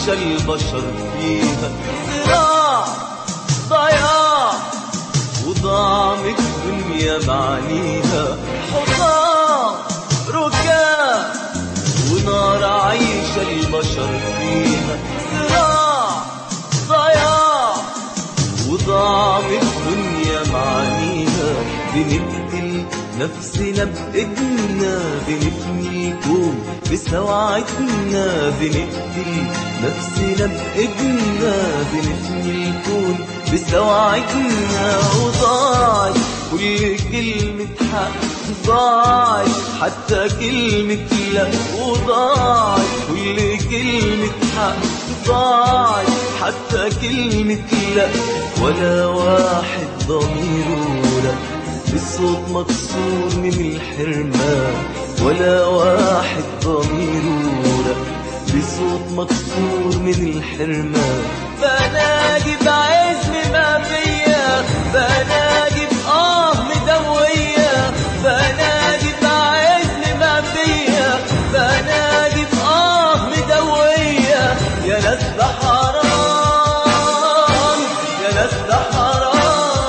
عايش البشر فيها صراع ضياع وضاع من الدنيا معانيها حطام ركاب ونار عايش البشر فيها صراع ضياع وضاع من الدنيا معانيها بنقتل نفسنا بإيدنا بنفني الكون بسوعتنا بنقتل نفسنا بإيدنا بنفني الكون بسوعتنا وضاعت كل كلمة حق ضاعت حتى كلمة لا وضاعت كل كلمة حق ضاعت حتى كلمة لا ولا واحد ضميره لا الصوت مكسور من الحرمان ولا واحد ضميره لا بصوت مكسور من الحرمان بنادي بعزم ما فيا بنادي بآه مدوية بنادي بعزم ما فيا بنادي بآه مدوية يا ناس ده حرام يا ناس ده حرام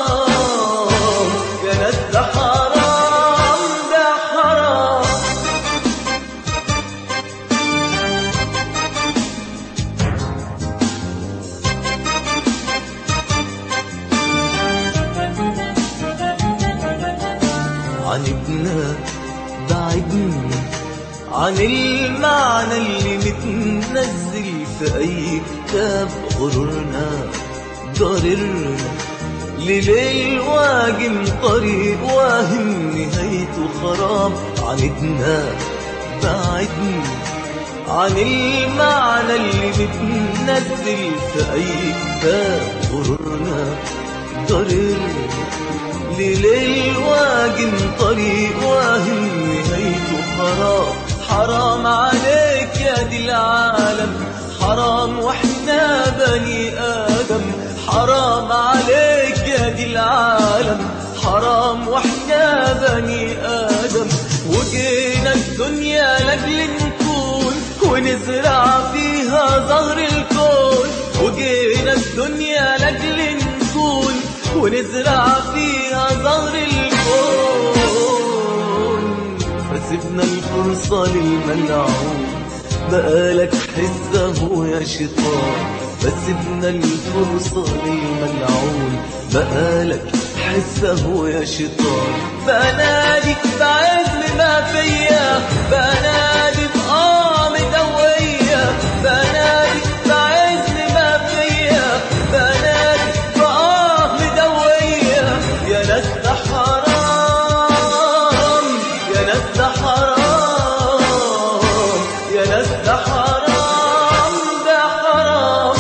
يا ناس ده حرام ده حرام عانتنا بعدنا عن المعنى اللي متنزل في أي كتاب غرورنا ضررنا لليل واجم طريق واهم نهايته خراب عانتنا بعدنا عن المعنى اللي متنزل في أي كتاب غرورنا ضررنا لليل واجم طريق واهم نهايته خراب حرام عليك يا دي العالم حرام واحنا بني آدم حرام عليك يا دي العالم حرام واحنا بني آدم وجينا الدنيا لأجل نكون ونزرع فيها زهر الكون وجينا الدنيا لأجل نكون ونزرع فيها زهر الكون فسيبنا الفرصة للملعون بقالك حزه يا شيطان فسيبنا الفرصة للملعون بقالك حزه يا شيطان بناديك بعزم ما فيا بنادي بآه مدوية بناديك بعزم ما فيا بنادي بآه مدوية يا ناس ده حرام يا ناس ده حرام يا ناس ده حرام ده حرام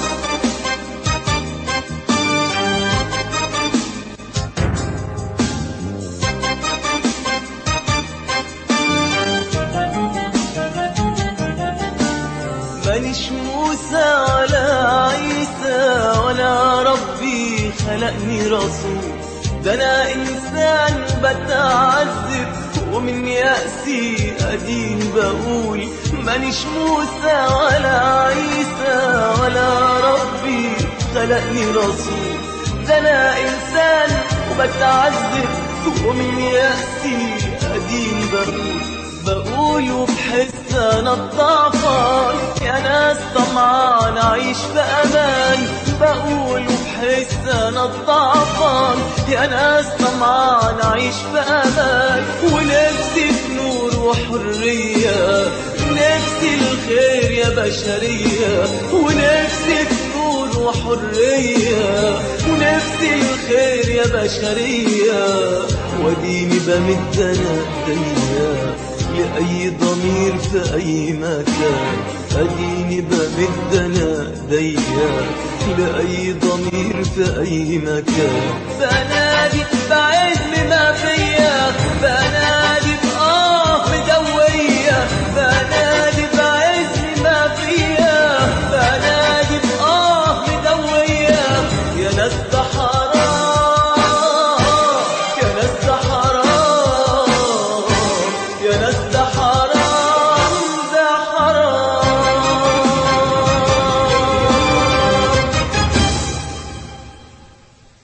مانيش موسى ولا عيسى ولا ربي خلقني رسول ده انا انسان بتعذب ومن يأسي ادين بقول مانيش موسى ولا عيسى ولا ربي خلقني رسول ده انا انسان وبتعذب ومن يأسي ادين بقول بقول وبحس انا الضعفان يا ناس طمعان اعيش في امان بقول وبحس انا الضعفان يا ناس طمعان اعيش في امان ونفسي في نور وحريه نفسي الخير يا بشريه ونفسي في نور وحريه ونفسي الخير يا بشريه وديني بمد انا ايديا لأي ضمير في أي مكان أديني بمد أنا ايديا لأي ضمير في أي مكان بنادي بعيد